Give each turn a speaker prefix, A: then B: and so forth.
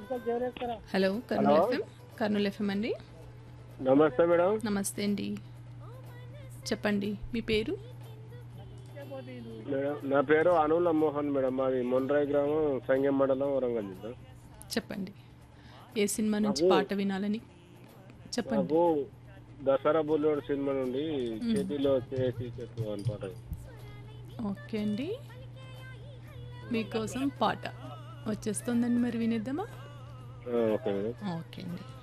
A: hello Kurnool FM Kurnool FM అండి
B: నమస్తే madam
A: నమస్తే అండి చెప్పండి మీ పేరు
B: మేడం నా పేరు అనుల మోహన్ మేడం మాది మొండ్రాయి గ్రామం సంగం మండలం వరంగల్ జిల్లా
A: చెప్పండి ఏ సినిమా నుంచి పాట వినాలని చెప్పండి
B: నాకు దసరా బుల్లోడు సినిమా నుండి చేతిలో చేసి చెప్పు అని పాట
A: ఓకే అండి మీకోసం పాట వచ్చేస్తుందండి మరి వినేద్దామా
B: ఆ, ఓకే మేడం
A: ఓకే అండి